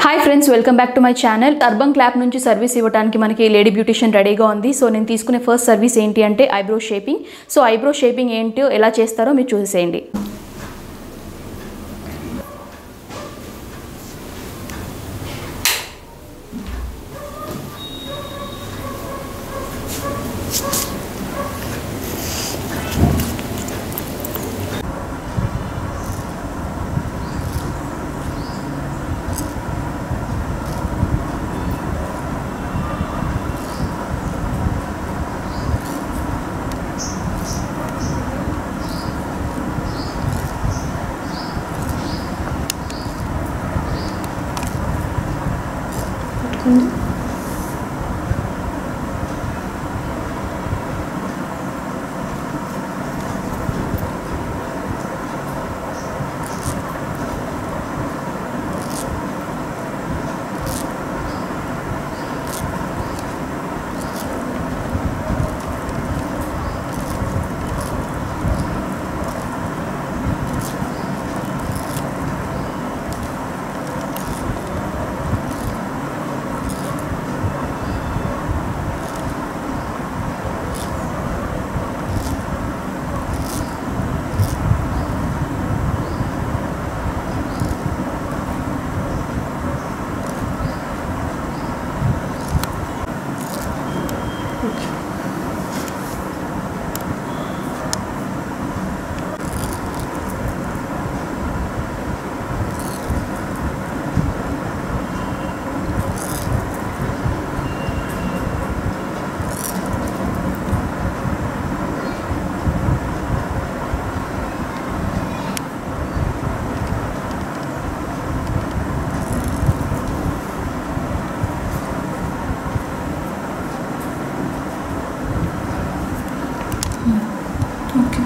hi friends welcome back to my channel urban clap నుంచి service ఇవ్వడానికి మనకి lady beautician రెడీగా ఉంది సో నేను తీసుకునే ఫస్ట్ సర్వీస్ ఏంటి అంటే eyebrow shaping so eyebrow shaping ఏంటో ఎలా చేస్తారో మీరు చూసేయండి okay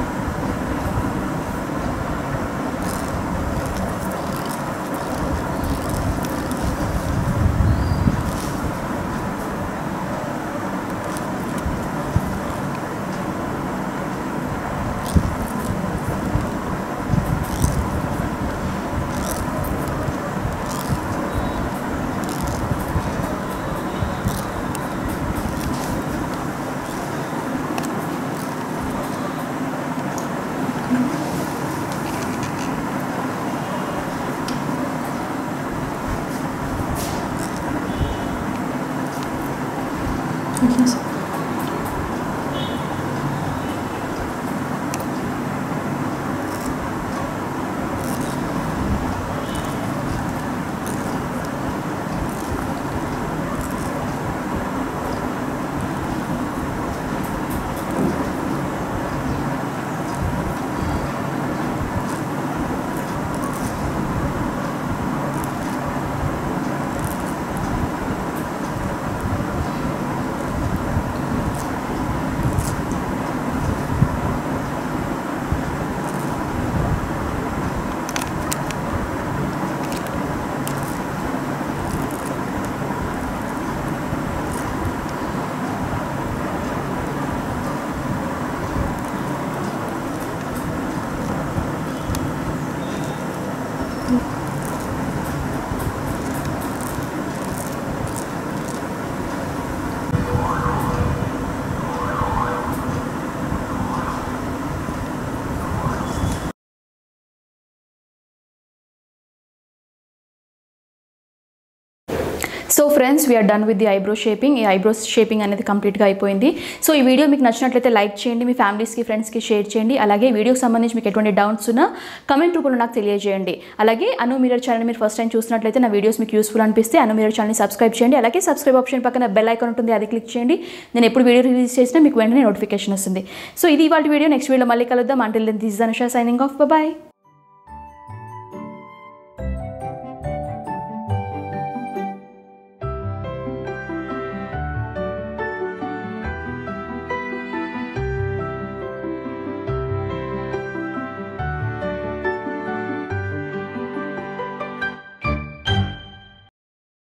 so friends we're done with the eyebrow shaping ఈ ఐబ్రోస్ షేపింగ్ అనేది కంప్లీట్గా అయిపోయింది సో ఈ వీడియో మీకు నచ్చినట్లయితే లైక్ చేయండి మీ ఫ్యామిలీస్కి ఫ్రెండ్స్కి షేర్ చేయండి అలాగే వీడియోకి సంబంధించి మీకు ఎటువంటి డౌట్స్ ఉన్నా కమెంట్ రూపంలో నాకు తెలియజేయండి అలాగే అను మిరర్ ఛానల్ మీరు ఫస్ట్ టైం చూసినట్లయితే నా వీడియోస్ మీకు యూస్ఫుల్ అనిపిస్తే అను మిరర్ ఛానల్ని సబ్స్క్రైబ్ చేయండి అలాగే సబ్స్క్రైబ్ ఆప్షన్ పక్కన బెల్ ఐకాన్ ఉంటుంది అది క్లిక్ చేయండి నేను ఎప్పుడు వీడియో రిలీజ్ చేసినా మీకు వెంటనే నోటిఫికేషన్ వస్తుంది సో ఇది ఇవాళ వీడియో నెక్స్ట్ వీడియో మళ్ళీ కలుద్దాం until this Anusha signing off bye